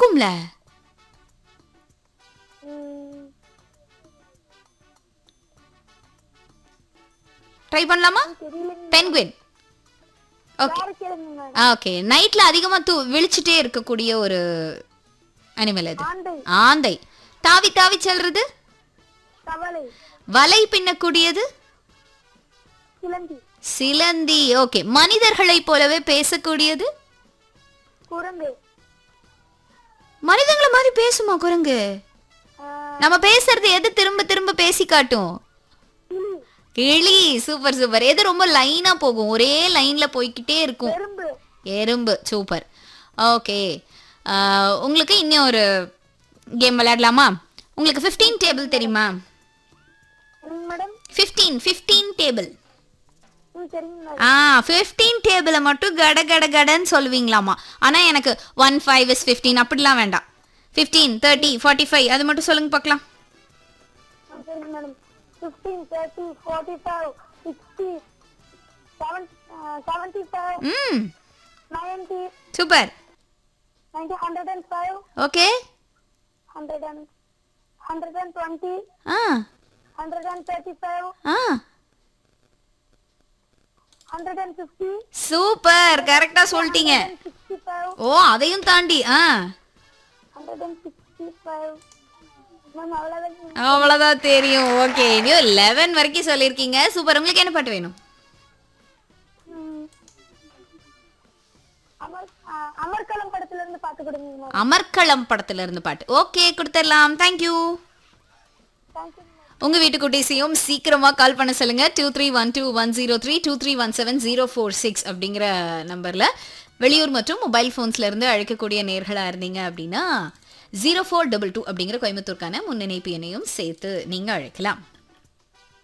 இருக்கும்ல ம், ட்ரை பண்ணலாமா தெரியலைங்க பென்குயின் ஓகே வேற கேளுங்க மேடம் ஓகே நைட்ல அதிகமா தூ விழிச்சிட்டே இருக்கக்கூடிய ஒரு அனிமல் அது ஆண்டை ஆந்தை தாவி தாவி செல்றது கவலை வலை பின்னக்கூடியது சிலந்தி சிலந்தி ஓகே மனிதர்களைப் போலவே பேசக்கூடியது குரங்கு மனிதங்கள மாதிரி பேசுமா குரங்கு ஆ, நம்ம பேசுறது எது திரும்ப திரும்ப பேசி காட்டும் கிளி கிளி சூப்பர் சூப்பர் எது ரொம்ப லைனா போகும் ஒரே லைன்ல போய்க்கிட்டே இருக்கும் எறும்பு எறும்பு சூப்பர் ஓகே உங்களுக்கு இன்னும் ஒரு கேம் விளையாடலாமா உங்களுக்கு 15 டேபிள் தெரியுமா ம், மேடம் 15 15 டேபிள் ம் சரிங்க மேடம் ஆ 15 டேபிளை மட்டும் கட கட கடன்னு சொல்லுவீங்களாமா ஆனா எனக்கு ஒன் ஃபைவ் இஸ் ஃபிஃப்டீன் அப்படிலாம் வேண்டாம் 15 தேர்ட்டி ஃபார்ட்டி ஃபைவ் அது மட்டும் சொல்லுங்க பார்க்கலாம் ம், சரிங்க madam fifteen thirty forty five sixty seven seventy five ம் ninety super ninety hundred and five okay hundred and hundred and twenty ஆ ஹண்ட்ரட் அண்ட் தேர்ட்டி ஃபைவ் ஆ ஹண்ட்ரட் அண்ட் ஃபிஃப்டி சூப்பர் கரெக்டா சொல்லிட்டீங்க சிக்ஸ்டி ஃபைவ் ஓ அதையும் தாண்டி ஆ hundred and sixty five ma'am அவ்வளோதான் அவ்வளவுதான் தெரியும் ஓகே இன்னும் லெவன் வரைக்கும் சொல்லியிருக்கீங்க சூப்பர் உங்களுக்கு என்ன பாட்டு வேணும் ம். அமர் ஆ, அமர்கலம் படத்துல இருந்து பாத்து கொடுங்க மேம் அமர்க்களம் படத்துல இருந்து பாட்டு ஓகே கொடுத்துடலாம் தேங்க்யூ தேங்க்யூ உங்க வீட்டு குட்டீஸையும் சீக்கிரமா கால் பண்ண சொல்லுங்க two three one two one zero three two three one seven zero four six அப்படிங்கிற நம்பர்ல வெளியூர் மற்றும் மொபைல் ஃபோன்ஸ்ல இருந்து அழைக்கக்கூடிய நேர்களா இருந்தீங்க அப்படின்னா ஜீரோ ஃபோர் டபுள் டூ அப்படிங்கிற கோயம்புத்தூர்க்கான முன்னிணைப்பு எண்ணையும் சேர்த்து நீங்க அழைக்கலாம்